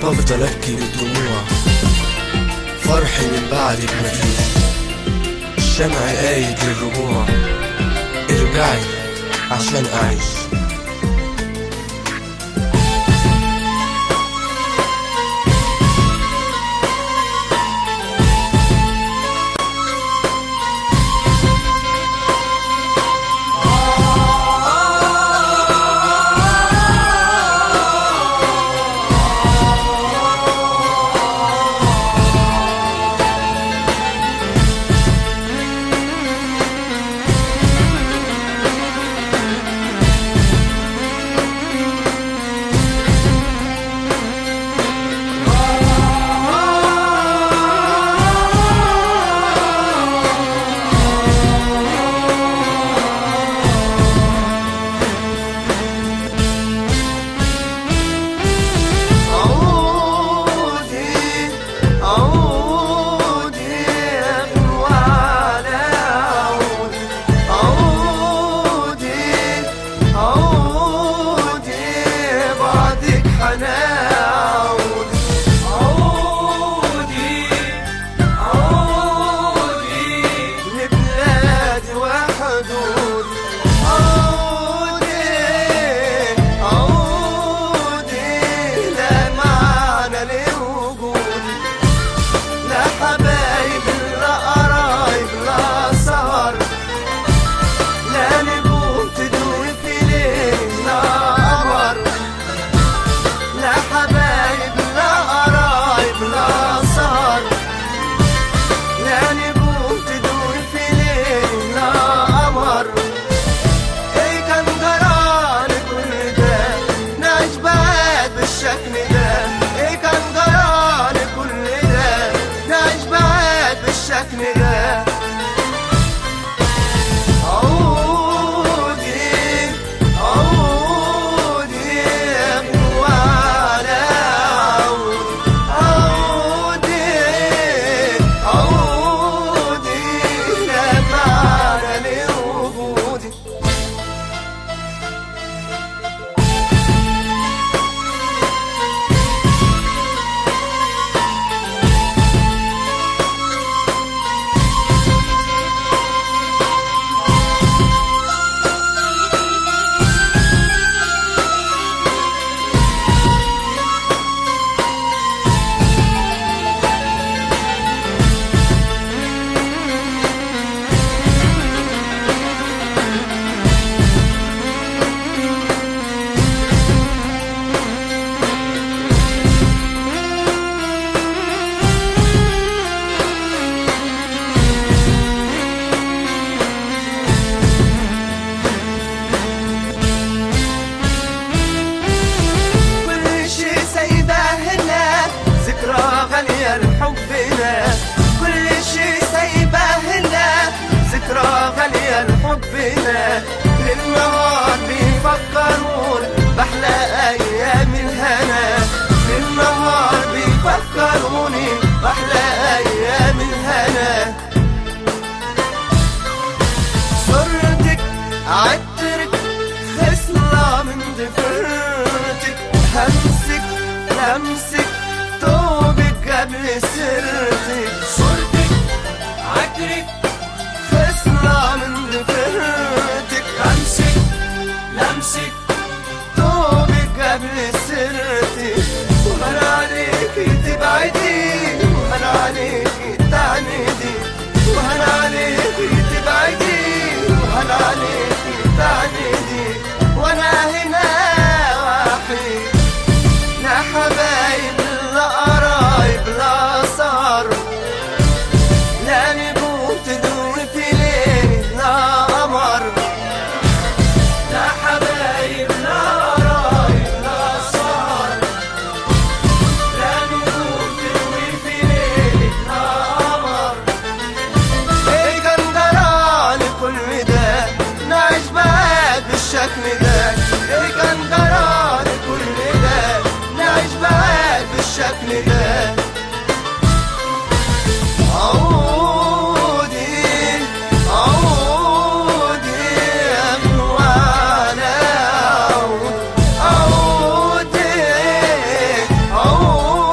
بفضل ابكي بالدموع فرحي من بعدك مفيش الشمع قايد للرجوع ارجعي عشان اعيش عودي عودي وعلى عودي عودي عودي بعدك حنعود عودي عودي لبلادي وحدودي عودي عودي لا معنى لوجودي لا حبايب لا قرايب لا سهر لا نجوم تدوي في ليل لا قمر لا حبايب لا قرايب لا سهر لا نجوم تدوي في ليل لا قمر ايه كان جرالي كل ده نعيش بعاد بالشكل ده ايه كان جرالي كل ده نعيش بعاد بالشكل ده عودي عودي وعلى عودي عودي لا معنى لوجودي كل شي سايبه هنا ذكرى غالية لحبنا كل شي سايبه هنا ذكرى غالية لحبنا للنهار بيفكرون بأحلى أيام الهنا للنهار بيفكروني بأحلى أيام الهنا صرتك عطرك خصلة من ضفرتك همسك لمسك توبك قبل سرتك صرتك عطرك خصلة من ضفرتك همسك لمسك توبك قبل سرتك وهل عليك تبعدي وهل عليك تعندي وهل عليك تبعدي وهل عليك تعندي وانا هنا وحيد لا حبايب لا قرايب لا صار لا نجوم تدوي في ليل لا قمر لا حبايب لا قرايب لا صار لا نجوم تدوي في ليل لا قمر ايه كان جرالي كل ده نعيش بعاد بالشكل ده ايه كان جرالي كل ده نعيش بعاد بالشكل ده عودي عودي وعلى عود عودي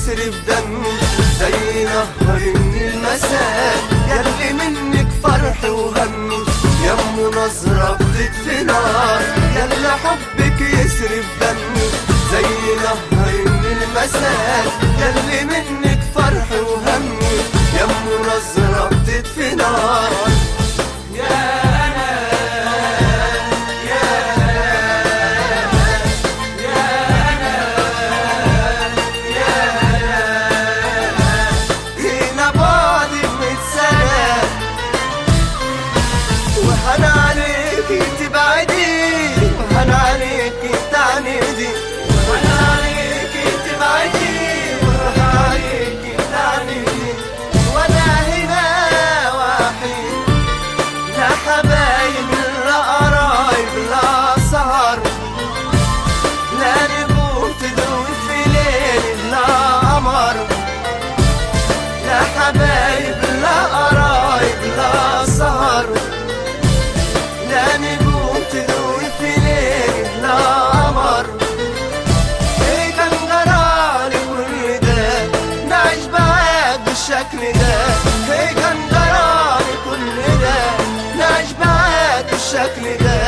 يسري بدمي زي نهر من المساء يلي منك فرح وهمي يم نظرة بتطفي نار يلا حبك يسري بدمي زي نهر من المساء يلي منك فرح وهمي يم نظرة بتطفي نار هنا بعدي متسنة وهنا عليكي تبعدي وهنا عليكي تعنيدي وهنا عليكي تبعدي وهنا عليكي تعنيدي وانا هنا وحيد لا حبايب لا قرايب لا سهر لا نجوم تدوي في ليل لا قمر لا حبايب لا قرايب لا سهر لا نجوم تدوي في ليل لا قمر ايه كان جرالي كل ده نعيش معاك بالشكل ده ايه كان جرالي كل ده نعيش معاك بالشكل ده